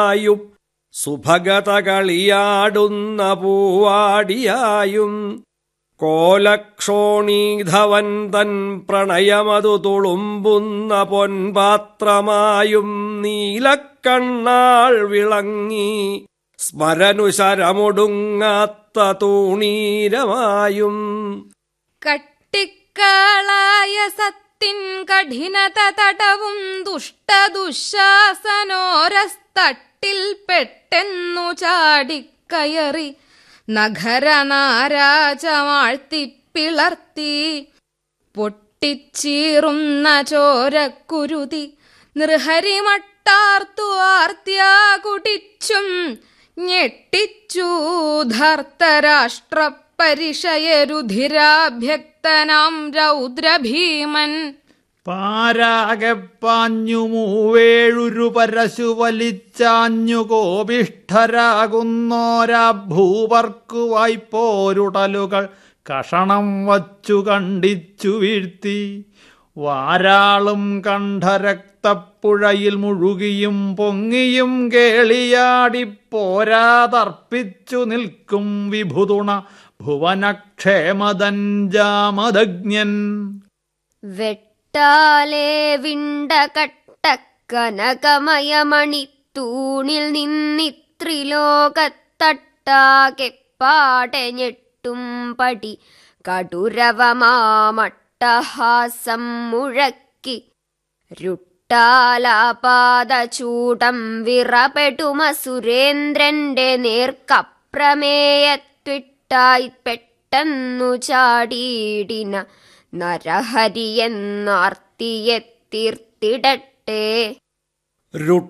ആയും സുഭഗത കളിയാടുന്ന പൂവാടിയായും കോലക്ഷോണീധവൻ തൻ പ്രണയമതു തുളുമ്പുന്ന പൊൻപാത്രമായും നീലക്കണ്ണാൾ വിളങ്ങി സ്മരനുശരമൊടുങ്ങാത്ത തൂണീരമായും കട്ടിക്കളായ സത്തിൻ കഠിനത തടവും ദുഷ്ടദുശാസനോരസ്തട്ടിൽ പെട്ടെന്നു ചാടിക്കയറി നഗരനാരാജമാഴ്ത്തിപ്പിളർത്തി പൊട്ടിച്ചീറുന്ന ചോരക്കുരുതി നൃഹരിമട്ടാർത്തു ആർത്തിയാ കുടിച്ചും ഞെട്ടിച്ചു ധർത്തരാഷ്ട്രപരിഷയരുധിരാഭ്യക്തനാം രൗദ്രഭീമൻ പാരാകെ പാഞ്ഞു മൂവേഴുരു പരശു വലിച്ചാഞ്ഞു കോപിഷ്ഠരാകുന്നോരാ ഭൂവർക്കു വായ്പോരുടലുകൾ കഷണം വച്ചു കണ്ടിച്ചു വീഴ്ത്തി വാരാളും കണ്ഠരക്തപ്പുഴയിൽ മുഴുകിയും പൊങ്ങിയും കേളിയാടിപ്പോരാതർപ്പിച്ചു നിൽക്കും വിഭുതുണ ഭുവനക്ഷേമദൻ ജാമദഗ്ന്യൻ വെട്ടാലേ വിണ്ട കട്ടക്കനകമയമണി തൂണിൽ നിന്നിത്രിലോകത്തട്ടാകെ പാടെ ഞെട്ടും പടി കടുരവമാമട്ടഹാസം മുഴക്കി രുട്ടാലാപാദചൂടം വിറപെടുമ സുരേന്ദ്രന്റെ നേർക്കപ്രമേയത്വിട്ടായി പെട്ടെന്നു ചാടിയിടിന നരഹരിയെന്നാർത്തിയെ തീർത്തിടട്ടെ രുട്ട